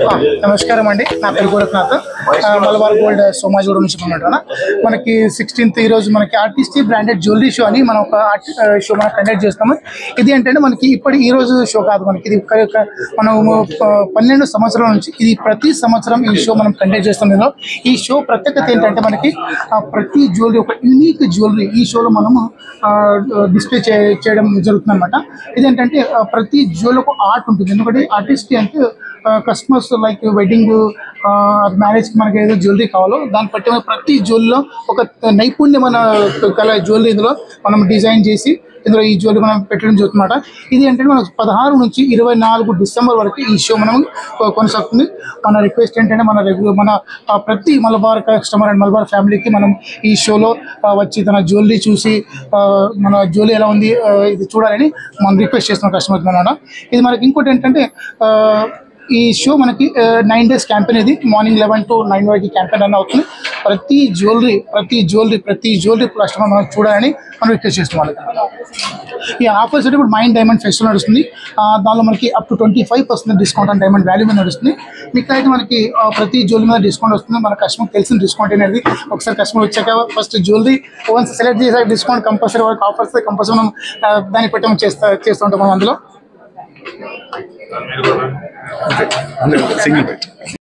ఆ, నమస్కారం అండి నా పేరు గోరఖనాథ్ ఆ, మలబార్ గోల్డ్ సోమాజిగూడ నుంచి ఉన్నాను మనకి సిక్స్టీన్త్ ఈ రోజు మనకి ఆర్టిస్ట్ బ్రాండెడ్ జ్యువెలరీ షో అని మనం ఒక ఆర్టి షో మనం కండక్ట్ చేస్తాము ఇది ఏంటంటే మనకి ఇప్పటి ఈ రోజు షో కాదు మనకి ఇది ఒక- ఒక- మనము ఆ, పన్నెండు సంవత్సరాల నుంచి ఇది ప్రతి సంవత్సరం ఈ షో మనం కండక్ట్ చేస్తాం ఇందులో ఈ షో ప్రత్యేకత ఏంటంటే మనకి ఆ, ప్రతి జ్యువెలరీ ఒక యూనిక్ జ్యువెలరీ ఈ షోలో మనము డిస్ప్లే చేయడం జరుగుతుంది అనమాట ఇదేంటంటే ఆ, ప్రతి జ్యువెల్ ఒక ఆర్ట్ ఉంటుంది ఎందుకంటే ఆర్టిస్ట్ అంటే కస్టమర్స్ లైక్ వెడ్డింగ్ మ్యారేజ్కి మనకి ఏదో జ్యువెలరీ కావాలో దాన్ని బట్టి మనం ప్రతి జ్యువెల్లో ఒక నైపుణ్యమైన కల జ్యువెలరీ ఇందులో మనం డిజైన్ చేసి ఇందులో ఈ జ్యువెలరీ మనం పెట్టడం జరుగుతుందన్నమాట ఇది ఏంటంటే మనకు పదహారు నుంచి ఇరవై నాలుగు డిసెంబర్ వరకు ఈ షో మనం కొ- కొనసాగుతుంది మన రిక్వెస్ట్ ఏంటంటే మన రెగ్యులర్ మన ఆ, ప్రతి మలబార్ కస్టమర్ అండ్ మలబార్ ఫ్యామిలీకి మనం ఈ షోలో ఆ, వచ్చి తన జ్యువెలరీ చూసి ఆ, మన జ్యువెలరీ ఎలా ఉంది ఆ, ఇది చూడాలని మనం రిక్వెస్ట్ చేస్తున్నాం కస్టమర్స్ అనమాట ఇది మనకి ఇంకోటి ఏంటంటే ఆ, ఈ షో మనకి నైన్ డేస్ క్యాంపెయిన్ ఇది మార్నింగ్ లెవెన్ టు నైన్ వరకు క్యాంపెయిన్ రన్ అవుతుంది ప్రతి జ్యువెలరీ ప్రతి జ్యువెలరీ ప్రతి జ్యువెలరీ కస్టమర్ మనం చూడాలని మనం రిక్వెస్ట్ చేస్తున్నాం వాళ్ళకి ఈ ఆఫర్స్ అంటే ఇప్పుడు మైండ్ డైమండ్ ఫెస్టివల్ నడుస్తుంది ఆ, దానిలో మనకి up to twenty five percent discount and diamond value మీద నడుస్తుంది మీకు అయితే మనకి ఆ, ప్రతి జ్యువెలరీ మీద డిస్కౌంట్ వస్తుంది మన కస్టమర్ తెలిసిన డిస్కౌంట్ అనేది ఒకసారి కస్టమర్ వచ్చాక ఫస్ట్ జ్యువెలరీ వన్స్ సెలెక్ట్ చేసే డిస్కౌంట్ కంపల్సరీ వాళ్ళకి ఆఫర్స్ కంపల్సరీ మనం ఆ, దాన్ని బట్టి మనం చేస్తా చేస్తూ ఉంటాం మనం అందులో సింగిల్